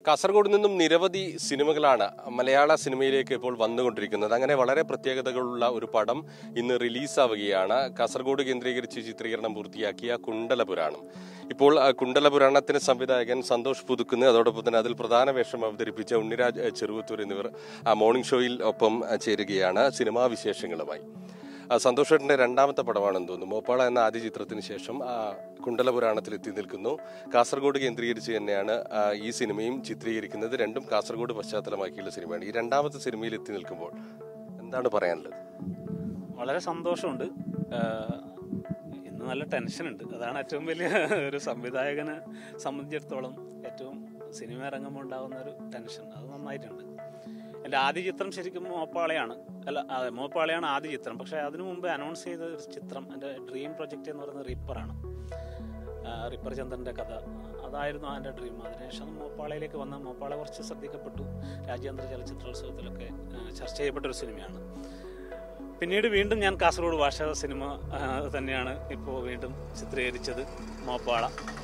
കാസർഗോഡ് നിന്നും നിരവധി സിനിമകളാണ് മലയാള സിനിമയിലേക്ക് ഇപ്പോൾ വന്നുകൊണ്ടിരിക്കുന്നത് അങ്ങനെ വളരെ പ്രത്യേകതകളുള്ള ഒരു പടം ഇന്ന് റിലീസാവുകയാണ് കാസർഗോഡ് കേന്ദ്രീകരിച്ച് ചിത്രീകരണം പൂർത്തിയാക്കിയ കുണ്ടലപുരാണം ഇപ്പോൾ ആ, കുണ്ടലപുരാണത്തിന് സംവിധായകൻ സന്തോഷ് പുതുക്കുന്ന് അതോടൊപ്പം തന്നെ അതിൽ പ്രധാന വേഷം അവതരിപ്പിച്ച ഉണ്ണിരാജ് ആ, ചെറുവത്തൂർ എന്നിവർ ആ, മോർണിംഗ് ഷോയിൽ ഒപ്പം ആ, ചേരുകയാണ് സിനിമാ വിശേഷങ്ങളുമായി ആ, സന്തോഷ് ഏട്ടന്റെ രണ്ടാമത്തെ പടമാണെന്ന് തോന്നുന്നു മോപ്പാള എന്ന ആദ്യ ചിത്രത്തിന് ശേഷം ആ, കുണ്ടലപുരാണത്തിൽ എത്തി നിൽക്കുന്നു കാസർഗോഡ് കേന്ദ്രീകരിച്ച് തന്നെയാണ് ആ, ഈ സിനിമയും ചിത്രീകരിക്കുന്നത് രണ്ടും കാസർഗോഡ് പശ്ചാത്തലമാക്കിയുള്ള സിനിമയാണ് ഈ രണ്ടാമത്തെ സിനിമയിൽ എത്തി നിൽക്കുമ്പോൾ എന്താണ് പറയാനുള്ളത് വളരെ സന്തോഷമുണ്ട് ആഹ് ഇന്ന് നല്ല ടെൻഷനുണ്ട് അതാണ് ഏറ്റവും വലിയ ഒരു സംവിധായകനെ സംബന്ധിച്ചിടത്തോളം ഏറ്റവും സിനിമ ഇറങ്ങുമ്പോൾ ഉണ്ടാകുന്ന ഒരു ടെൻഷൻ അത് നന്നായിട്ടുണ്ട് എൻ്റെ ആദ്യ ചിത്രം ശരിക്കും മോപ്പാളയാണ് അല്ല അതെ മോപ്പാളയാണ് ആദ്യ ചിത്രം പക്ഷേ അതിനു മുമ്പ് അനൗൺസ് ചെയ്ത ഒരു ചിത്രം എൻ്റെ ഡ്രീം പ്രൊജക്റ്റ് എന്ന് പറയുന്നത് റിപ്പറാണ് ആഹ് റിപ്പർ ചന്ദ്രൻ്റെ കഥ അതായിരുന്നു എൻ്റെ ഡ്രീം അതിനുശേഷം മോപ്പാളയിലേക്ക് വന്ന മോപ്പാള കുറച്ച് ശ്രദ്ധിക്കപ്പെട്ടു രാജ്യാന്തര ചലച്ചിത്രോത്സവത്തിലൊക്കെ ആഹ് ചർച്ച ചെയ്യപ്പെട്ട ഒരു സിനിമയാണ് പിന്നീട് വീണ്ടും ഞാൻ കാസർഗോഡ് ഭാഷ സിനിമ ആ, തന്നെയാണ് ഇപ്പോൾ വീണ്ടും ചിത്രീകരിച്ചത് മോപ്പാള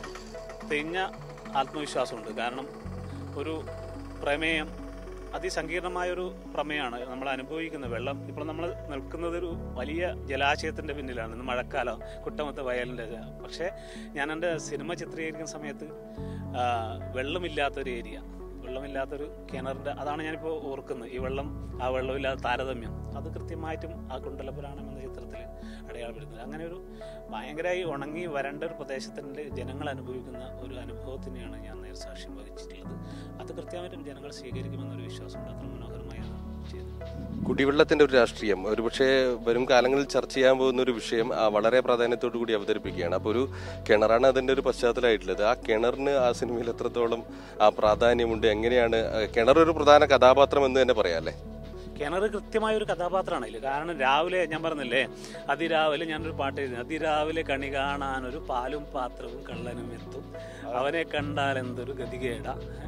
തികഞ്ഞ ആത്മവിശ്വാസമുണ്ട് കാരണം ഒരു പ്രമേയം അതിസങ്കീർണമായൊരു പ്രമേയമാണ് നമ്മൾ അനുഭവിക്കുന്ന വെള്ളം ഇപ്പോൾ നമ്മൾ നിൽക്കുന്നത് ഒരു വലിയ ജലാശയത്തിൻ്റെ പിന്നിലാണ് ഇന്ന് മഴക്കാലം കുട്ടമത്തെ വയലിൻ്റെ പക്ഷേ ഞാൻ എൻ്റെ സിനിമ ചിത്രീകരിക്കുന്ന സമയത്ത് ആ, വെള്ളമില്ലാത്തൊരു ഏരിയ വെള്ളമില്ലാത്തൊരു കിണറിൻ്റെ അതാണ് ഞാനിപ്പോൾ ഓർക്കുന്നത് ഈ വെള്ളം ആ വെള്ളമില്ലാത്ത താരതമ്യം അത് കൃത്യമായിട്ടും ആ കുണ്ടലപുരാണം എന്ന ചിത്രത്തിൽ അടയാളപ്പെടുത്തുന്നത് അങ്ങനെ ഒരു ഭയങ്കരമായി ഉണങ്ങി വരണ്ട ഒരു പ്രദേശത്തിൻ്റെ ജനങ്ങൾ അനുഭവിക്കുന്ന ഒരു അനുഭവത്തിനെയാണ് ഞാൻ നേർസാക്ഷ്യം വഹിച്ചിട്ടുള്ളത് അത് കൃത്യമായിട്ടും ജനങ്ങൾ സ്വീകരിക്കുമെന്നൊരു വിശ്വാസമുണ്ട് അത്ര മനോഹരമായാണ് ചെയ്തത് കുടിവെള്ളത്തിന്റെ ഒരു രാഷ്ട്രീയം ഒരുപക്ഷെ വരും കാലങ്ങളിൽ ചർച്ച ചെയ്യാൻ പോകുന്ന ഒരു വിഷയം ആ, വളരെ പ്രാധാന്യത്തോടു കൂടി അവതരിപ്പിക്കുകയാണ് അപ്പോൾ ഒരു കിണറാണ് അതിന്റെ ഒരു പശ്ചാത്തലമായിട്ടുള്ളത് ആ കിണറിന് ആ സിനിമയിൽ എത്രത്തോളം ആ പ്രാധാന്യമുണ്ട് എങ്ങനെയാണ് ആ, കിണർ ഒരു പ്രധാന കഥാപാത്രം എന്ന് തന്നെ പറയാം അല്ലേ കിണർ കൃത്യമായ ഒരു കഥാപാത്രമാണ് ഇതിൽ കാരണം രാവിലെ ഞാൻ പറഞ്ഞില്ലേ അതിരാവിലെ ഞാനൊരു പാട്ട് എഴുതി അതിരാവിലെ കണി കാണാൻ ഒരു പാലും പാത്രവും കള്ളനും എത്തും അവനെ കണ്ടാൽ എന്തൊരു ഗതികേട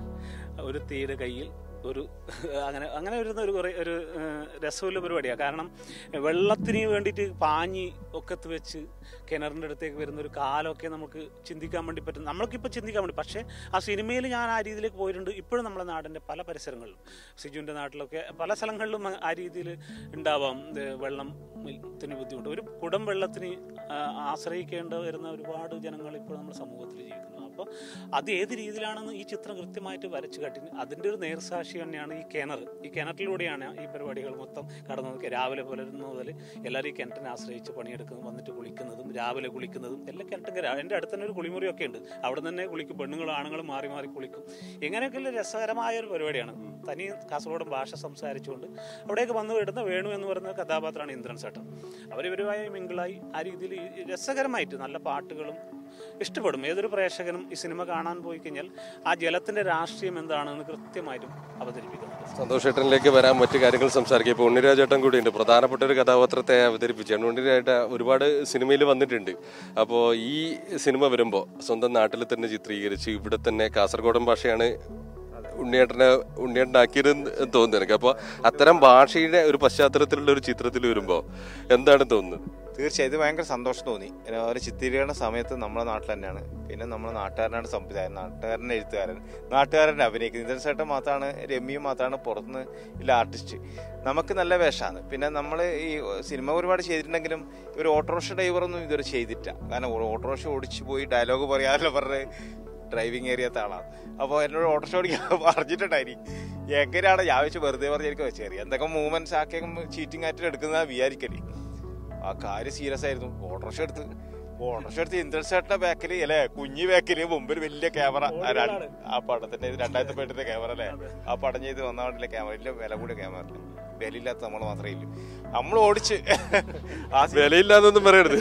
ഒരു തീയുടെ കയ്യിൽ ഒരു അങ്ങനെ അങ്ങനെ വരുന്ന ഒരു കുറേ ഒരു ഏഹ്, രസമുള്ള പരിപാടിയാണ് കാരണം വെള്ളത്തിന് വേണ്ടിയിട്ട് പാഞ്ഞി ഒക്കത്ത് വെച്ച് കിണറിൻ്റെ അടുത്തേക്ക് വരുന്ന ഒരു കാലമൊക്കെ നമുക്ക് ചിന്തിക്കാൻ വേണ്ടി പറ്റും നമ്മൾക്കിപ്പോൾ ചിന്തിക്കാൻ വേണ്ടി പക്ഷേ ആ സിനിമയിൽ ഞാൻ ആ രീതിയിലേക്ക് പോയിട്ടുണ്ട് ഇപ്പോഴും നമ്മുടെ നാടിൻ്റെ പല പരിസരങ്ങളിലും സിജുവിൻ്റെ നാട്ടിലൊക്കെ പല സ്ഥലങ്ങളിലും ആ- ആ രീതിയിൽ ഉണ്ടാവാം ഇത് വെള്ളത്തിന് ബുദ്ധിമുട്ട് ഒരു കുടം വെള്ളത്തിന് ആ, ആശ്രയിക്കേണ്ട വരുന്ന ഒരുപാട് ജനങ്ങൾ ഇപ്പോൾ നമ്മുടെ സമൂഹത്തിൽ ജീവിക്കുന്നു അപ്പോൾ അത് ഏത് രീതിയിലാണെന്ന് ഈ ചിത്രം കൃത്യമായിട്ട് വരച്ചു കാട്ടി അതിൻ്റെ ഒരു നേർസാക്ഷി തന്നെയാണ് ഈ കിണർ ഈ കിണറ്റിലൂടെയാണ് ഈ പരിപാടികൾ മൊത്തം കടന്നു നോക്കി രാവിലെ പുലരുന്ന മുതൽ എല്ലാവരും ഈ കിണറ്റിനെ ആശ്രയിച്ച് പണിയെടുക്കുന്നു വന്നിട്ട് കുളിക്കുന്നതും രാവിലെ കുളിക്കുന്നതും എല്ലാം കിണറ്റിൻ്റെ എൻ്റെ അടുത്ത് തന്നെ ഒരു കുളിമുറിയൊക്കെ ഉണ്ട് അവിടെ തന്നെ കുളിക്കും പെണ്ണുങ്ങളും ആണുങ്ങളും മാറി മാറി കുളിക്കും ഇങ്ങനെയൊക്കെയുള്ള രസകരമായ ഒരു പരിപാടിയാണ് തനി കാസർഗോഡൻ ഭാഷ സംസാരിച്ചുകൊണ്ട് അവിടേക്ക് വന്നു വിടുന്ന വേണു എന്ന് പറയുന്ന കഥാപാത്രമാണ് ഇന്ദ്രൻ ചേട്ടൻ അവരിവരുമായി മിങ്കിളായി ആ രീതിയിൽ ഈ രസകരമായിട്ട് നല്ല പാട്ടുകളും ഇഷ്ടപ്പെടും ഏതൊരു പ്രേക്ഷകനും ഈ സിനിമ കാണാൻ പോയി കഴിഞ്ഞാൽ ആ ജലത്തിന്റെ രാഷ്ട്രീയം എന്താണെന്ന് കൃത്യമായിട്ടും അവതരിപ്പിക്കുന്നുണ്ട് സന്തോഷേട്ടനിലേക്ക് വരാൻ മറ്റു കാര്യങ്ങൾ സംസാരിക്കും ഇപ്പോൾ ഉണ്ണിരാജേട്ടൻ കൂടിയുണ്ട് പ്രധാനപ്പെട്ട ഒരു കഥാപാത്രത്തെ അവതരിപ്പിച്ചാണ് ഉണ്ണിരാജ ഒരുപാട് സിനിമയിൽ വന്നിട്ടുണ്ട് അപ്പോൾ ഈ സിനിമ വരുമ്പോൾ സ്വന്തം നാട്ടിൽ തന്നെ ചിത്രീകരിച്ച് ഇവിടെ തന്നെ കാസർഗോഡൻ ഭാഷയാണ് ഉണ്ണിയേട്ടനെ ഉണ്ണിയേട്ടനാക്കിയതെന്ന് തോന്നുന്നു എനിക്ക് അപ്പോൾ അത്തരം ഭാഷയുടെ ഒരു പശ്ചാത്തലത്തിലുള്ള ഒരു ചിത്രത്തിൽ വരുമ്പോൾ എന്താണ് തോന്നുന്നത് തീർച്ചയായും ഇത് ഭയങ്കര സന്തോഷം തോന്നി ഒരു ചിത്രീകരണ സമയത്ത് നമ്മുടെ നാട്ടിൽ തന്നെയാണ് പിന്നെ നമ്മുടെ നാട്ടുകാരനാണ് സംവിധായകൻ നാട്ടുകാരൻ എഴുത്തുകാരൻ നാട്ടുകാരൻ അഭിനയിക്കുന്നത് ഇന്ദ്രൻ ചേട്ടൻ മാത്രമാണ് രമ്യയും മാത്രമാണ് പുറത്തുനിന്ന് ഇല്ല ആർട്ടിസ്റ്റ് നമുക്ക് നല്ല വേഷമാണ് പിന്നെ നമ്മൾ ഈ സിനിമ ഒരുപാട് ചെയ്തിട്ടുണ്ടെങ്കിലും ഒരു ഓട്ടോറിക്ഷ ഡ്രൈവറൊന്നും ഇതുവരെ ചെയ്തിട്ടില്ല കാരണം ഓട്ടോറിക്ഷ ഓടിച്ചു പോയി ഡയലോഗ് പറയാറില്ല പറഞ്ഞ് ഡ്രൈവിംഗ് ഏരിയത്തെ ആളാണ് അപ്പോൾ എന്നോട് ഓട്ടോറിക്ഷ ഓടിക്കാൻ പറഞ്ഞിട്ടുണ്ടായി എങ്ങനെയാണ് ഞാൻ വെച്ച് വെറുതെ പറഞ്ഞിരിക്കും ചെറിയ എന്തൊക്കെ മൂവ്മെന്റ്സ് ആക്കി ചീറ്റിംഗ് ആയിട്ട് എടുക്കുന്നതാണ് വിചാരിക്കല് ആ കാര്യം സീരിയസ് ആയിരുന്നു ഓട്ടോറിക്ഷ എടുത്ത് ഓട്ടോറിക്ഷ എടുത്ത് ഇന്ദ്രൻസേട്ടന്റെ ബാക്കില് അല്ലെ കുഞ്ഞി ബാക്കില് മുമ്പിൽ വലിയ ക്യാമറ ആ രണ്ട്- ആ പടത്തിന്റെ ഇത് രണ്ടായിരത്തി പേട്ടിന്റെ ക്യാമറ അല്ലേ ആ പടം ചെയ്ത് വന്ന വണ്ടിയിലെ ക്യാമറ ഇല്ല വില കൂടിയ ക്യാമറ അല്ല വിലയില്ലാത്ത നമ്മൾ മാത്രമേ ഇല്ലു നമ്മൾ ഓടിച്ച് ആ സീ- വിലയില്ലാന്നൊന്നും പറയരുത്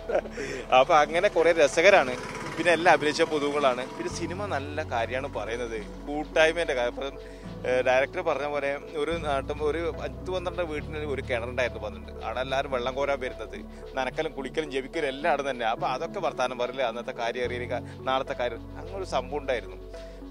അപ്പൊ അങ്ങനെ കുറെ രസകരാണ് പിന്നെ എല്ലാം അഭിനയിച്ച പൊതുവുകളാണ് പിന്നെ സിനിമ നല്ല കാര്യമാണ് പറയുന്നത് കൂട്ടായ്മേന്റെ കാര്യം ഇപ്പം ഡയറക്ടർ പറഞ്ഞ പോലെ ഒരു നാട്ടും ഒരു പത്ത് പന്ത്രണ്ട് വീട്ടിന് ഒരു കിണറുണ്ടായിരുന്നു പന്ത്രണ്ട് അവിടെ എല്ലാവരും വെള്ളം കോരാൻ വരുന്നത് നനക്കലും കുളിക്കലും ജപിക്കലും എല്ലാം അവിടെ തന്നെ അപ്പൊ അതൊക്കെ വർത്താനം പറയില്ല അന്നത്തെ കാര്യം അറിയുക നാളത്തെ കാര്യം അങ്ങനെ ഒരു സംഭവം ഉണ്ടായിരുന്നു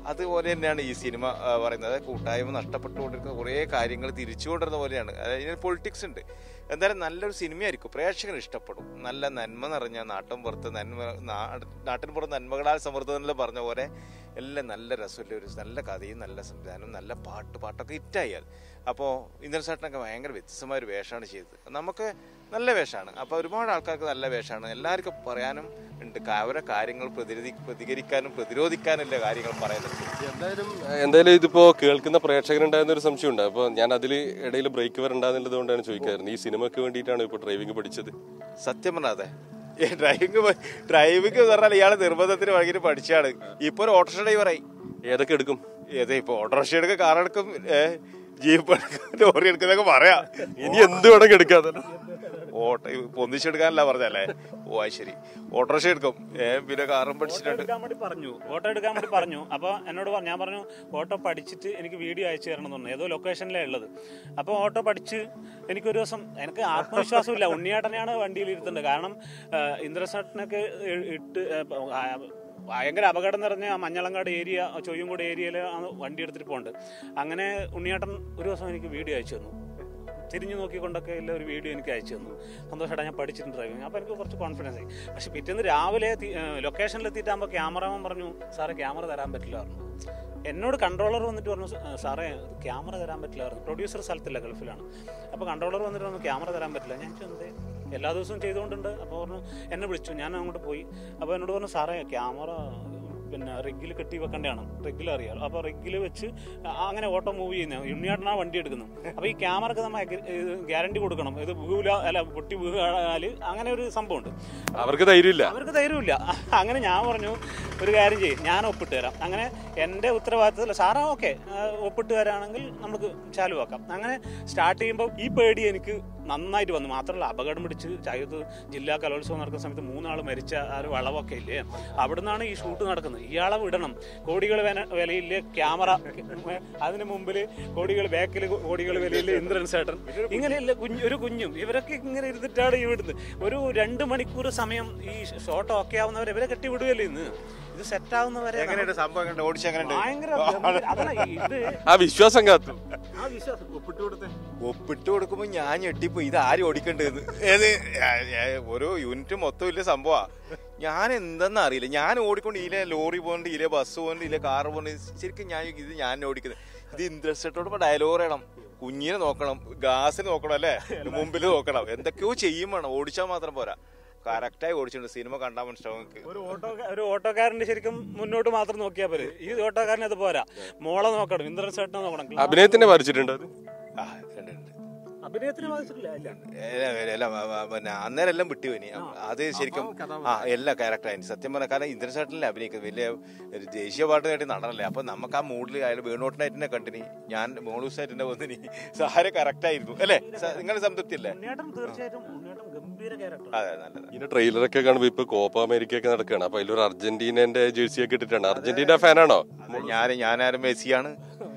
അതുപോലെ തന്നെയാണ് ഈ സിനിമ ആ, പറയുന്നത് അതായത് കൂട്ടായ്മ നഷ്ടപ്പെട്ടുകൊണ്ടിരിക്കുന്ന കുറേ കാര്യങ്ങൾ തിരിച്ചുകൊണ്ടിരുന്ന പോലെയാണ് അതായത് ഇതിന് പൊളിറ്റിക്സ് ഉണ്ട് എന്തായാലും നല്ലൊരു സിനിമയായിരിക്കും പ്രേക്ഷകർ ഇഷ്ടപ്പെടും നല്ല നന്മ നിറഞ്ഞ നാട്ടും പുറത്ത് നന്മ നാട് നാട്ടിൻ പുറത്ത് നന്മകളാൽ സമൃദ്ധം എന്നെല്ലാം പറഞ്ഞ പോലെ എല്ലാം നല്ല രസമുള്ള ഒരു നല്ല കഥയും നല്ല സംവിധാനവും നല്ല പാട്ട് പാട്ടൊക്കെ ഹിറ്റായാൽ അപ്പോൾ ഇന്ദ്രൻ ചേട്ടനൊക്കെ ഭയങ്കര വ്യത്യസ്തമായ ഒരു വേഷമാണ് ചെയ്തത് നമുക്ക് നല്ല വേഷമാണ് അപ്പോൾ ഒരുപാട് ആൾക്കാർക്ക് നല്ല വേഷമാണ് എല്ലാവർക്കും പറയാനും ഉണ്ട് ക- അവരെ കാര്യങ്ങൾ പ്രതിരോധി പ്രതികരിക്കാനും പ്രതിരോധിക്കാനുള്ള കാര്യങ്ങൾ പറയുന്നുണ്ട് എന്തായാലും എന്തായാലും ഇതിപ്പോ കേൾക്കുന്ന പ്രേക്ഷകരുണ്ടായിരുന്ന ഒരു സംശയമുണ്ട് അപ്പൊ ഞാൻ അതിൽ ഇടയിൽ ബ്രേക്ക് വരണ്ടാന്നുള്ളത് കൊണ്ടാണ് ചോദിക്കാറുണ്ട് ഈ സിനിമക്ക് വേണ്ടിയിട്ടാണ് ഇപ്പൊ ഡ്രൈവിംഗ് പഠിച്ചത് സത്യം പറഞ്ഞാതെ ഡ്രൈവിംഗ് ഡ്രൈവിംഗ് എന്ന് പറഞ്ഞാൽ ഇയാളെ നിർബന്ധത്തിന് വൈകിട്ട് പഠിച്ചാണ് ഇപ്പൊ ഒരു ഓട്ടോറിക്ഷ ഡ്രൈവറായി ഏതൊക്കെ എടുക്കും ഏതാ ഇപ്പൊ ഓട്ടോറിക്ഷ എടുക്കും കാർ എടുക്കും ഏ, ജീപ്പ് എടുക്കും ലോറി എടുക്കുന്നൊക്കെ പറയാ ഇനി എന്ത് വേണമെങ്കിൽ എടുക്കാതെ ഓട്ടോ പൊന്നിച്ചെടുക്കാനല്ല പറഞ്ഞല്ലേ ഓ അത് ശരി ഓട്ടോറിക്ഷ എടുക്കും ഏ പിന്നെ കാറും പഠിച്ചിട്ടുണ്ട് എടുക്കാൻ വേണ്ടി പറഞ്ഞു ഫോട്ടോ എടുക്കാൻ വേണ്ടി പറഞ്ഞു അപ്പോൾ എന്നോട് പറഞ്ഞു ഞാൻ പറഞ്ഞു ഫോട്ടോ പഠിച്ചിട്ട് എനിക്ക് വീഡിയോ അയച്ചു തരണം എന്ന് പറഞ്ഞു ഏതോ ലൊക്കേഷനിലാണ് ഉള്ളത് അപ്പോൾ ഓട്ടോ പഠിച്ച് എനിക്കൊരു ദിവസം എനിക്ക് ആത്മവിശ്വാസമില്ല ഉണ്ണിയേട്ടനെയാണ് വണ്ടിയിൽ ഇരുത്തുന്നത് കാരണം ഇന്ദ്രസട്ടിനൊക്കെ ഇട്ട് ആ, ഭയങ്കര അപകടം നിറഞ്ഞ ആ മഞ്ഞളങ്ങാട് ഏരിയ ചൊയ്യങ്കോട് ഏരിയയിൽ ആണ് വണ്ടി എടുത്തിട്ട് പോകുന്നുണ്ട് അങ്ങനെ ഉണ്ണിയേട്ടൻ ഒരു ദിവസം എനിക്ക് വീഡിയോ അയച്ചു തന്നു തിരിഞ്ഞു നോക്കിക്കൊണ്ടൊക്കെ ഉള്ള ഒരു വീഡിയോ എനിക്ക് അയച്ചു തന്നു സന്തോഷമായിട്ട് ഞാൻ പഠിച്ചിട്ടുണ്ട് ഡ്രൈവിംഗ് അപ്പോൾ എനിക്ക് കുറച്ച് കോൺഫിഡൻസ് ആയി പക്ഷെ പിറ്റേന്ന് രാവിലെ ലൊക്കേഷനിൽ എത്തിയിട്ടാകുമ്പോൾ ക്യാമറമാൻ പറഞ്ഞു സാറേ ക്യാമറ തരാൻ പറ്റില്ല പറഞ്ഞു എന്നോട് കൺട്രോളർ വന്നിട്ട് പറഞ്ഞു "സ- സാറേ ക്യാമറ തരാൻ പറ്റില്ല പറഞ്ഞു പ്രൊഡ്യൂസർ സ്ഥലത്തില്ല ഗൾഫിലാണ് അപ്പോൾ കൺട്രോളർ വന്നിട്ട് പറഞ്ഞു ക്യാമറ തരാൻ പറ്റില്ല ഞാൻ ചോദിച്ചു എന്തേ എല്ലാ ദിവസവും ചെയ്തുകൊണ്ടുണ്ട് അപ്പോൾ പറഞ്ഞു എന്നെ വിളിച്ചു ഞാൻ അങ്ങോട്ട് പോയി അപ്പോൾ എന്നോട് പറഞ്ഞു സാറേ ക്യാമറ പിന്നെ റിഗിൽ കെട്ടി വെക്കേണ്ടതാണ് റിഗിൽ അറിയാലോ അപ്പോൾ റിഗിൽ വെച്ച് ആ- അങ്ങനെ ഓട്ടോ മൂവ് ചെയ്യുന്ന ഉണ്ണിയാട്ടനാണ് വണ്ടി എടുക്കുന്നത് അപ്പോൾ ഈ ക്യാമറക്ക് നമ്മൾ ഗ്യാരണ്ടി കൊടുക്കണം ഇത് വീല അല്ല പൊട്ടി വീഴാല് അങ്ങനെ ഒരു സംഭവമുണ്ട് അവർക്ക് ധൈര്യമില്ല അവർക്ക് ധൈര്യമില്ല അങ്ങനെ ഞാൻ പറഞ്ഞു ഒരു കാര്യം ചെയ്യും ഞാൻ ഒപ്പിട്ട് തരാം അങ്ങനെ എൻ്റെ ഉത്തരവാദിത്തത്തിൽ സാറാ ഓക്കെ ഒപ്പിട്ട് തരാണെങ്കിൽ നമുക്ക് ചാലുവാക്കാം അങ്ങനെ സ്റ്റാർട്ട് ചെയ്യുമ്പോൾ ഈ പേടി എനിക്ക് നന്നായിട്ട് വന്നു മാത്രമല്ല അപകടം പിടിച്ച് ചായത്ത് ജില്ലാ കലോത്സവം നടക്കുന്ന സമയത്ത് മൂന്നാൾ മരിച്ച ആ ഒരു വളവൊക്കെ ഇല്ലേ അവിടുന്നാണ് ഈ ഷൂട്ട് നടക്കുന്നത് ഇയാളെ വിടണം കോടികൾ വില- വിലയില്ലേ ക്യാമറ അതിന് മുമ്പിൽ കോടികൾ ബാക്കിൽ കോടികൾ വിലയില്ലേ ഇന്ദ്രൻ സേട്ടൻ ഇങ്ങനെയല്ല കുഞ്ഞ് ഒരു കുഞ്ഞും ഇവരൊക്കെ ഇങ്ങനെ ഇരുന്നിട്ടാണ് ഈ വിടുന്നത് ഒരു രണ്ട് മണിക്കൂർ സമയം ഈ ഷോട്ട് ഓക്കെ ആവുന്നവരെ ഇവരെ കെട്ടി വിടുകയല്ലേ ഇന്ന് ഇത് സെറ്റ് ആവുന്നവരെ എങ്ങനെയുണ്ട് സംഭവം എങ്ങനെയുണ്ട് ഓടിച്ച് എങ്ങനെയുണ്ട് ഭയങ്കര ഗംഭീര- അതല്ല ഇത് ആ വിശ്വാസം കാത്തു ആ വിശ്വാസം ഒപ്പിട്ട് കൊടുത്തേ ഒപ്പിട്ട് കൊടുക്കുമ്പോ ഞാൻ ഞെട്ടിപ്പോയി ഇത് ആരും ഓടിക്കണ്ടേന്ന് ഏത് ആ, ആ, ഒരു യൂണിറ്റ് മൊത്തം ഇല്ല സംഭവാ ഞാൻ എന്തെന്ന് അറിയില്ല ഞാൻ ഓടിക്കൊണ്ട് ഇതിലെ ലോറി പോകുന്നുണ്ട് ഇതിലെ ബസ് പോകുന്നുണ്ട് ഇതിലെ കാറ് പോകുന്നുണ്ട് ശരിക്കും ഞാൻ ഇത് ഞാൻ ഓടിക്കുന്നത് ഇത് ഇൻട്രസ്റ്റോട് ഇപ്പൊ ഡയലോഗ് പറയണം കുഞ്ഞിനെ നോക്കണം ഗ്യാസിന് നോക്കണം അല്ലേ മുമ്പിൽ നോക്കണം എന്തൊക്കെയോ ചെയ്യും വേണം ഓടിച്ചാൽ മാത്രം പോരാ കറക്റ്റായി ഓടിച്ചിട്ടുണ്ട് സിനിമ കണ്ടാൽ മനസ്സിലാവും നിങ്ങൾക്ക്. ഒരു ഓട്ടോ ഒരു ഓട്ടോക്കാരന്റെ ശരിക്കും മുന്നോട്ട് മാത്രം നോക്കിയാൽ പോരെ ഈ ഓട്ടോക്കാരന് അത് പോരാ മോളെ നോക്കണം ഇന്ദ്രൻ സേട്ടനെ നോക്കണം അഭിനയത്തിനെ ബാധിച്ചിട്ടുണ്ട് അത് ആ ഉണ്ട് ഉണ്ട് അഭിനയത്തിന് ബാധിച്ചിട്ടില്ല ഇല്ല ഏല, ഏല, വ- വ- പിന്നെ അന്നേരം എല്ലാം വിട്ടു പോയി അത് ശരിക്കും ആ എല്ലാ ക്യാരക്ടറായി സത്യം പറഞ്ഞ കാരണം ഇന്ദ്രശാട്ടിലെ അഭിനയിക്കുന്നത് വലിയ ഒരു ദേശീയ പാട്ട് നേടി നടനല്ലേ അപ്പൊ നമുക്ക് ആ മൂഡിൽ അയാൾ വേണോട്ടിനായിട്ടിനെ കണ്ടിനി ഞാൻ മോളൂസായിട്ടിനെ വന്നിനി സാരെ കറക്റ്റ് ആയിരുന്നു അല്ലേ നിങ്ങൾ സംതൃപ്തി അല്ലേ ഉണ്ണിയേട്ടൻ തീർച്ചയായിട്ടും ഉണ്ണിയേട്ടൻ ഗംഭീര ക്യാരക്ടർ അതെ നല്ലത് ഇതിന്റെ ട്രെയിലറൊക്കെ കാണുമ്പോ ഇപ്പൊ കോപ്പ അമേരിക്ക ഒക്കെ നടക്കുകയാണ് അപ്പൊ അതിലൊരു അർജന്റീനന്റെ ജേഴ്സി ഒക്കെ ഇട്ടിട്ടാണ് അർജന്റീന ഫാനാണോ ഞാൻ ഞാനാരും മെസ്സിയാണ്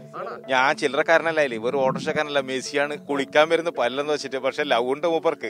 ഞാൻ ചില്ലറക്കാരനല്ല അതില് ഒരു ഓട്ടോറിക്ഷക്കാരനല്ല മെസ്സിയാണ് കുളിക്കാൻ വരുന്ന പല്ലെന്ന് വെച്ചിട്ട് പക്ഷെ ലവ് ഉണ്ട് മൂപ്പർക്ക്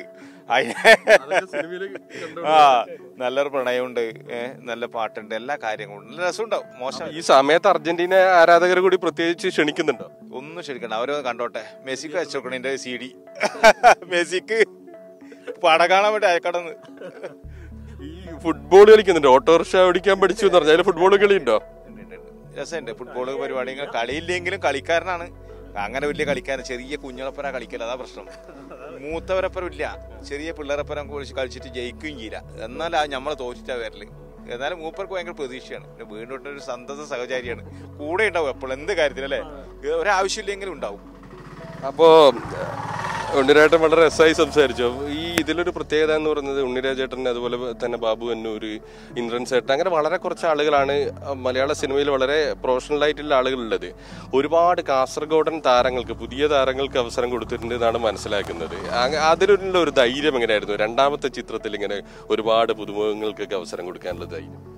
അതിന് ആ നല്ലൊരു പ്രണയമുണ്ട് ഏഹ് നല്ല പാട്ടുണ്ട് എല്ലാ കാര്യങ്ങളും നല്ല രസമുണ്ടാവും മോശം ഈ സമയത്ത് അർജന്റീന ആരാധകർ കൂടി പ്രത്യേകിച്ച് ക്ഷണിക്കുന്നുണ്ടോ ഒന്നും ക്ഷണിക്കണ്ട അവരൊന്ന് കണ്ടോട്ടെ മെസ്സിക്ക് വെച്ച് കൊടുക്കണം എന്റെ സി ഡി മെസ്സിക്ക് പടം കാണാൻ വേണ്ടി അയക്കടന്ന് ഈ ഫുട്ബോൾ കളിക്കുന്നുണ്ട് ഓട്ടോറിക്ഷ ഓടിക്കാൻ പഠിച്ചു എന്ന് പറഞ്ഞാൽ ഫുട്ബോൾ കളി ഉണ്ടോ രസമുണ്ട് ഫുട്ബോൾ പരിപാടി കളിയില്ലെങ്കിലും കളിക്കാരനാണ് അങ്ങനെ വലിയ കളിക്കാരൻ ചെറിയ കുഞ്ഞളപ്പന കളിക്കല അതാ പ്രശ്നം മൂത്തവരപ്പരം ഇല്ല ചെറിയ പിള്ളേരപ്പരം കുറിച്ച് കളിച്ചിട്ട് ജയിക്കുകയും ചെയ്യില്ല എന്നാൽ ആ നമ്മളെ തോറ്റിട്ടാ വരല് എന്നാലും മൂപ്പർക്ക് ഭയങ്കര പ്രതീക്ഷയാണ് പിന്നെ വീണ്ടും ഒരു സന്തത സഹചാരിയാണ് കൂടെ ഉണ്ടാവും എപ്പോഴും എന്ത് കാര്യത്തിലല്ലേ ഒരാവശ്യമില്ലെങ്കിലും ഉണ്ടാവും അപ്പോ ഉണ്ണിരാജേട്ടൻ വളരെ രസമായി സംസാരിച്ചു ഈ ഇതിലൊരു പ്രത്യേകത എന്ന് പറയുന്നത് ഉണ്ണിരാജേട്ടൻ അതുപോലെ തന്നെ ബാബു അന്നൂര് ഇന്ദ്രൻ സേട്ടൻ അങ്ങനെ വളരെ കുറച്ച് ആളുകളാണ് മലയാള സിനിമയിൽ വളരെ പ്രൊഫഷണൽ ആയിട്ടുള്ള ആളുകളുള്ളത് ഒരുപാട് കാസർഗോഡൻ താരങ്ങൾക്ക് പുതിയ താരങ്ങൾക്ക് അവസരം കൊടുത്തിട്ടുണ്ട് എന്നാണ് മനസ്സിലാക്കുന്നത് അങ്ങ- അതിലുള്ള ഒരു ധൈര്യം എങ്ങനെയായിരുന്നു രണ്ടാമത്തെ ചിത്രത്തിൽ ഇങ്ങനെ ഒരുപാട് പുതുമുഖങ്ങൾക്കൊക്കെ അവസരം കൊടുക്കാനുള്ള ധൈര്യം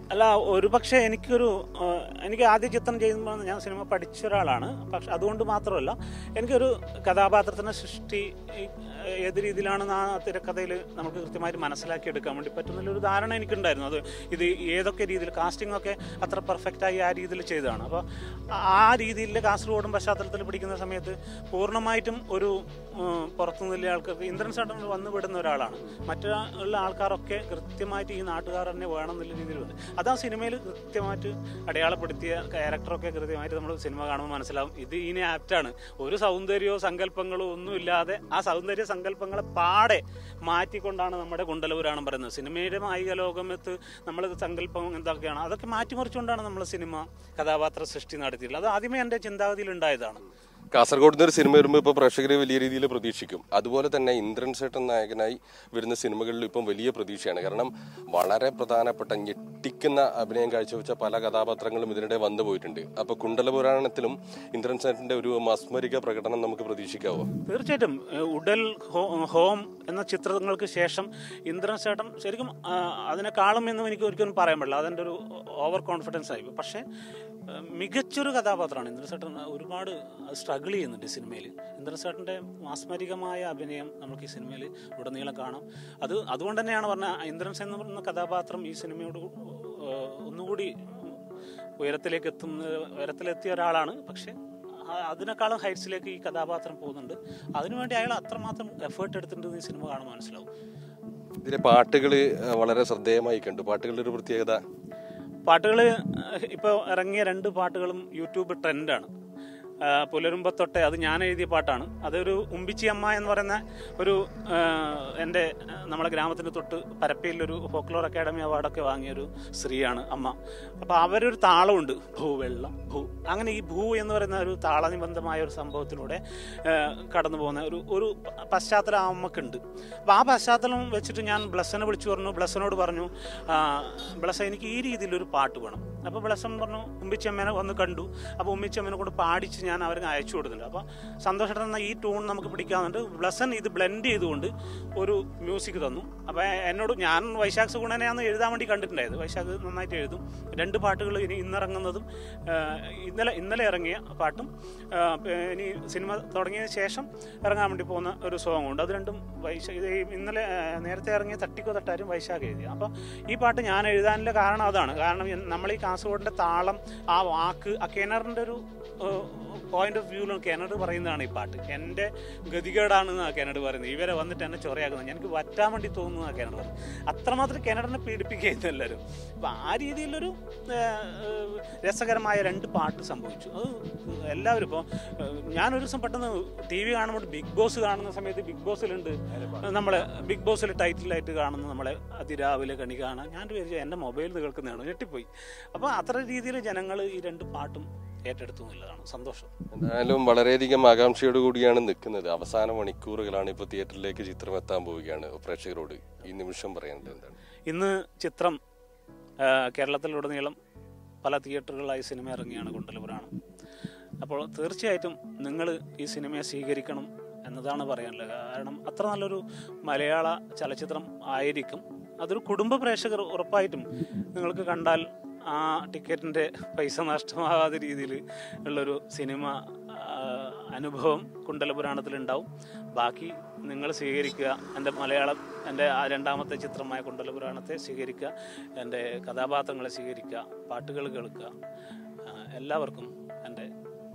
അല്ല ഒരു പക്ഷേ എനിക്കൊരു ആ, എനിക്ക് ആദ്യ ചിത്രം ചെയ്യുമ്പോൾ ഞാൻ സിനിമ പഠിച്ച ഒരാളാണ് പക്ഷെ അതുകൊണ്ട് മാത്രമല്ല എനിക്കൊരു കഥാപാത്രത്തിനെ സൃഷ്ടി ഈ, ഏത് രീതിയിലാണെന്ന് ആ തിരക്കഥയിൽ നമുക്ക് കൃത്യമായിട്ട് മനസ്സിലാക്കി എടുക്കാൻ വേണ്ടി പറ്റുന്ന ഒരു ധാരണ എനിക്കുണ്ടായിരുന്നു അത് ഇത് ഏതൊക്കെ രീതിയിൽ കാസ്റ്റിംഗ് ഒക്കെ അത്ര പെർഫെക്റ്റായി ആ രീതിയിൽ ചെയ്തതാണ് അപ്പോൾ ആ രീതിയിൽ കാസർഗോഡും പശ്ചാത്തലത്തിൽ പിടിക്കുന്ന സമയത്ത് പൂർണ്ണമായിട്ടും ഒരു ഉം, പുറത്തുനിന്നുള്ള ആൾക്കാർക്ക് ഇന്ദ്രൻ ചേട്ടൻ വന്നു വിടുന്ന ഒരാളാണ് മറ്റുള്ള ആൾക്കാരൊക്കെ കൃത്യമായിട്ട് ഈ നാട്ടുകാർ തന്നെ വേണം എന്നുള്ള രീതിയിൽ വന്നു അത് ആ സിനിമയിൽ കൃത്യമായിട്ട് അടയാളപ്പെടുത്തിയ ക്യാരക്ടറൊക്കെ കൃത്യമായിട്ട് നമ്മൾ സിനിമ കാണുമ്പോൾ മനസ്സിലാവും ഇത് ഇനി ആപ്റ്റാണ് ഒരു സൗന്ദര്യമോ സങ്കല്പങ്ങളോ ഒന്നുമില്ലാതെ ആ സൗന്ദര്യ സങ്കല്പങ്ങളെ പാടെ മാറ്റിക്കൊണ്ടാണ് നമ്മുടെ കുണ്ടലപുരാണം പറയുന്നത് സിനിമയുടെ മായിക ലോകമത്ത് നമ്മൾ സങ്കല്പം എന്തൊക്കെയാണ് അതൊക്കെ മാറ്റിമറിച്ചുകൊണ്ടാണ് നമ്മൾ സിനിമ കഥാപാത്ര സൃഷ്ടി നടത്തിയിട്ടുള്ളത് അത് ആദ്യമേ എൻ്റെ ചിന്താഗതിയിൽ ഉണ്ടായതാണ് കാസർഗോഡ് നിന്ന് ഒരു സിനിമ വരുമ്പോൾ ഇപ്പോൾ പ്രേക്ഷകരെ വലിയ രീതിയിൽ പ്രതീക്ഷിക്കും അതുപോലെ തന്നെ ഇന്ദ്രൻ സേട്ടൻ നായകനായി വരുന്ന സിനിമകളിൽ ഇപ്പം വലിയ പ്രതീക്ഷയാണ് കാരണം വളരെ പ്രധാനപ്പെട്ട ഞെട്ടിക്കുന്ന അഭിനയം കാഴ്ചവെച്ച പല കഥാപാത്രങ്ങളും ഇതിനിടെ വന്നു പോയിട്ടുണ്ട് അപ്പോൾ കുണ്ടലപുരാണത്തിലും ഇന്ദ്രൻ സേട്ടന്റെ ഒരു മാസ്മരിക പ്രകടനം നമുക്ക് പ്രതീക്ഷിക്കാവോ തീർച്ചയായിട്ടും ഏഹ് ഉഡൽ ഹോ- ഹോം എന്ന ചിത്രങ്ങൾക്ക് ശേഷം ഇന്ദ്രൻ ചേട്ടൻ ശരിക്കും ആ, അതിനെക്കാളും എന്നും എനിക്ക് ഒരിക്കലും പറയാൻ പറ്റില്ല അതെൻ്റെ ഒരു ഓവർ കോൺഫിഡൻസ് ആയി പക്ഷേ ഏഹ് മികച്ചൊരു കഥാപാത്രമാണ് ഇന്ദ്രൻ ചേട്ടൻ ഒരുപാട് സ്ട്രഗിൾ ചെയ്യുന്നുണ്ട് ഈ സിനിമയിൽ ഇന്ദ്രൻ ചേട്ടൻ്റെ മാസ്മരികമായ അഭിനയം നമുക്ക് ഈ സിനിമയിൽ ഉടനീളം കാണാം അത് അതുകൊണ്ട് തന്നെയാണ് പറഞ്ഞ ഇന്ദ്രൻ സെൻ എന്ന് പറയുന്ന കഥാപാത്രം ഈ സിനിമയോട് ഏഹ് ഒന്നുകൂടി ഉയരത്തിലേക്ക് എത്തുന്ന ഉയരത്തിലെത്തിയ ഒരാളാണ് പക്ഷേ ആ- അതിനേക്കാളും ഹൈറ്റ്സിലേക്ക് ഈ കഥാപാത്രം പോകുന്നുണ്ട് അതിനുവേണ്ടി അയാൾ അത്രമാത്രം എഫേർട്ട് എടുത്തിട്ടുണ്ട് ഈ സിനിമ കാണുമ്പോൾ മനസ്സിലാവും ഇതിലെ പാട്ടുകൾ വളരെ ശ്രദ്ധേയമായി കണ്ടു പാട്ടുകളുടെ ഒരു പ്രത്യേകത പാട്ടുകൾ ഇപ്പോൾ ഇറങ്ങിയ രണ്ട് പാട്ടുകളും യൂട്യൂബ് ട്രെൻഡാണ് ആ, പുലരുമ്പത്തൊട്ടെ അത് ഞാൻ എഴുതിയ പാട്ടാണ് അതൊരു ഉമ്പിച്ചി അമ്മ എന്ന് പറയുന്ന ഒരു ആ, എൻ്റെ ആ, നമ്മുടെ ഗ്രാമത്തിന് തൊട്ട് പരപ്പയിലൊരു ഫോക്ലോർ അക്കാഡമി അവാർഡൊക്കെ വാങ്ങിയൊരു സ്ത്രീയാണ് അമ്മ അപ്പോൾ അവരൊരു താളമുണ്ട് ഭൂ വെള്ളം ഭൂ അങ്ങനെ ഈ ഭൂ എന്ന് പറയുന്ന ഒരു താളനിബന്ധമായ ഒരു സംഭവത്തിലൂടെ ആ, കടന്നു പോകുന്ന ഒരു ഒരു പശ്ചാത്തലം ആ അമ്മക്കുണ്ട് അപ്പോൾ ആ പശ്ചാത്തലം വെച്ചിട്ട് ഞാൻ ബ്ലസ്സിനെ വിളിച്ചു പറഞ്ഞു ബ്ലസ്സിനോട് പറഞ്ഞു ആ, ബ്ലസ് എനിക്ക് ഈ രീതിയിലൊരു പാട്ട് വേണം അപ്പോൾ ബ്ലസ്സൻ പറഞ്ഞു ഉമ്മിച്ചമ്മേനെ വന്ന് കണ്ടു അപ്പോൾ ഉമ്മിച്ചമ്മേനെ കൊണ്ട് പാടിച്ച് ഞാൻ അവർക്ക് അയച്ചു കൊടുത്തിട്ടുണ്ട് അപ്പോൾ സന്തോഷം എന്ന ഈ ട്യൂൺ നമുക്ക് പിടിക്കാവുന്നുണ്ട് ബ്ലസ്സൻ ഇത് ബ്ലെൻഡ് ചെയ്തുകൊണ്ട് ഒരു മ്യൂസിക് തന്നു അപ്പോൾ എന്നോട് ഞാൻ വൈശാഖ് സുഗുണനെയാണ് എഴുതാൻ വേണ്ടി കണ്ടിട്ടുണ്ടായത് വൈശാഖ് നന്നായിട്ട് എഴുതും രണ്ട് പാട്ടുകൾ ഇനി ഇന്നിറങ്ങുന്നതും ആ, ഇന്നലെ ഇന്നലെ ഇറങ്ങിയ പാട്ടും ആ, ഇനി സിനിമ തുടങ്ങിയതിന് ശേഷം ഇറങ്ങാൻ വേണ്ടി പോകുന്ന ഒരു സോങ് ഉണ്ട് അത് രണ്ടും വൈശാഖ് ഇത് ഈ ഇന്നലെ ആ, നേരത്തെ ഇറങ്ങിയ തട്ടിക്കോ തട്ടാരും വൈശാഖ് എഴുതി അപ്പോൾ ഈ പാട്ട് ഞാൻ എഴുതാനുള്ള കാരണം അതാണ് കാരണം എൻ- നമ്മൾ ഈ കാസർഗോഡിൻ്റെ താളം ആ വാക്ക് ആ കിണറിൻ്റെ ഒരു പോയിന്റ് ഓഫ് വ്യൂവിലും കിണർ പറയുന്നതാണ് ഈ പാട്ട് എൻ്റെ ഗതികേടാണ് ആ കിണർ പറയുന്നത് ഇവരെ വന്നിട്ട് എന്നെ ചൊറയാക്കുന്നത് എനിക്ക് വറ്റാൻ വേണ്ടി തോന്നുന്നു ആ കിണർ പറയുന്നത് അത്രമാത്രം കിണറിനെ പീഡിപ്പിക്കുകയായിരുന്നു എല്ലാവരും അപ്പം ആ രീതിയിലൊരു ആ, ആ, രസകരമായ രണ്ട് പാട്ട് സംഭവിച്ചു അത് എല്ലാവരും ഇപ്പോൾ ഞാനൊരു ദിവസം പെട്ടെന്ന് ടി വി കാണുമ്പോൾ ബിഗ് ബോസ് കാണുന്ന സമയത്ത് ബിഗ് ബോസിലുണ്ട് നമ്മളെ ബിഗ് ബോസിൽ ടൈറ്റിലായിട്ട് കാണുന്ന നമ്മളെ അതിരാവിലെ കണി കാണാൻ ഞാൻ വിചാരിച്ചു എൻ്റെ മൊബൈലിൽ കേൾക്കുന്നതാണ് ഞെട്ടിപ്പോയി അപ്പോൾ അത്ര രീതിയിൽ ജനങ്ങൾ ഈ രണ്ട് പാട്ടും ഏറ്റെടുത്തു എന്നുള്ളതാണ് സന്തോഷം എന്തായാലും വളരെയധികം ആകാംക്ഷയോട് കൂടിയാണ് നിൽക്കുന്നത് അവസാന മണിക്കൂറുകളാണ് ഇപ്പോൾ തിയേറ്ററിലേക്ക് ചിത്രം എത്താൻ പോവുകയാണ് പ്രേക്ഷകരോട് ഈ നിമിഷം പറയേണ്ടത് എന്താണ് ഇന്ന് ചിത്രം ആ, കേരളത്തിലുടനീളം പല തിയേറ്ററുകളിലായി സിനിമ ഇറങ്ങിയാണ് കുണ്ടലപുരാണം അപ്പോൾ തീർച്ചയായിട്ടും നിങ്ങൾ ഈ സിനിമയെ സ്വീകരിക്കണം എന്നതാണ് പറയാനുള്ളത് കാരണം അത്ര നല്ലൊരു മലയാള ചലച്ചിത്രം ആയിരിക്കും അതൊരു കുടുംബ പ്രേക്ഷകർ ഉറപ്പായിട്ടും നിങ്ങൾക്ക് കണ്ടാൽ ആ ടിക്കറ്റിൻ്റെ പൈസ നഷ്ടമാകാത്ത രീതിയിൽ ഉള്ളൊരു സിനിമ ആ, അനുഭവം കുണ്ടലപുരാണത്തിൽ ഉണ്ടാവും ബാക്കി നിങ്ങൾ സ്വീകരിക്കുക എൻ്റെ മലയാളം എൻ്റെ ആ രണ്ടാമത്തെ ചിത്രമായ കുണ്ടലപുരാണത്തെ സ്വീകരിക്കുക എൻ്റെ കഥാപാത്രങ്ങളെ സ്വീകരിക്കുക പാട്ടുകൾ കേൾക്കുക ആ, എല്ലാവർക്കും എൻ്റെ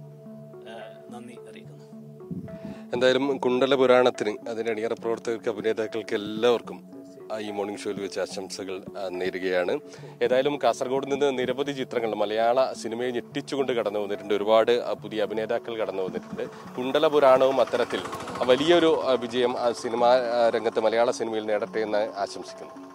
ആ, നന്ദി അറിയിക്കുന്നു എന്തായാലും കുണ്ടല പുരാണത്തിന് അതിന്റെ അണിയറ പ്രവർത്തകർക്ക് അഭിനേതാക്കൾക്ക് എല്ലാവർക്കും ആ ഈ മോർണിംഗ് ഷോയിൽ വെച്ച് ആശംസകൾ ആ, നേരുകയാണ് ഏതായാലും കാസർഗോഡ് നിന്ന് നിരവധി ചിത്രങ്ങൾ മലയാള സിനിമയെ ഞെട്ടിച്ചുകൊണ്ട് കടന്നു വന്നിട്ടുണ്ട് ഒരുപാട് ആ, പുതിയ അഭിനേതാക്കൾ കടന്നു വന്നിട്ടുണ്ട് കുണ്ടല പുരാണവും അത്തരത്തിൽ ആ, വലിയൊരു ആ, വിജയം ആ സിനിമാ ആ, രംഗത്ത് മലയാള സിനിമയിൽ നേടട്ടെ എന്ന് ആശംസിക്കുന്നു